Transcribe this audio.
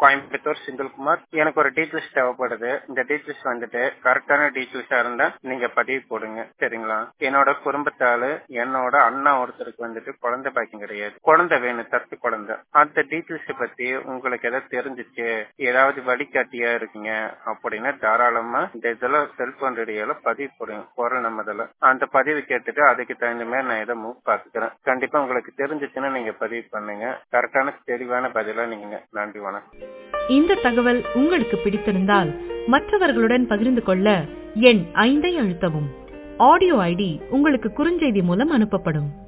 கோயம்புத்தூர் செந்தில்குமார் எனக்கு ஒரு டீச்சர்ஸ் தேவைப்படுது இந்த டீச்சர்ஸ் வந்துட்டு கரெக்டான டீச்சர்ஸா இருந்தா நீங்க பதிவு போடுங்க சரிங்களா என்னோட குடும்பத்தால என்னோட அண்ணா ஒருத்தருக்கு வந்துட்டு குழந்தை பாக்கியம் கிடையாது குழந்தை வேணும் தத்து குழந்தை அந்த டீச்சர்ஸ் பத்தி உங்களுக்கு ஏதாவது தெரிஞ்சிச்சு ஏதாவது வழிகாட்டியா இருக்கீங்க அப்படின்னா தாராளமா இந்த இதுல செல்போன் ரேடியோல பதிவு போடுங்க குரல் நம்மதுல அந்த பதிவு கேட்டுட்டு அதுக்கு தகுந்த மாதிரி நான் இதை மூவ் பார்த்துக்கிறேன் கண்டிப்பா உங்களுக்கு தெரிஞ்சிச்சுன்னா நீங்க பதிவு பண்ணுங்க கரெக்டான தெளிவான பதிலா நீங்க நன்றி வணக்கம் இந்த தகவல் உங்களுக்கு பிடித்திருந்தால் மற்றவர்களுடன் பகிர்ந்து கொள்ள எண் ஐந்தை அழுத்தவும் ஆடியோ ஐடி உங்களுக்கு குறுஞ்செய்தி மூலம் அனுப்பப்படும்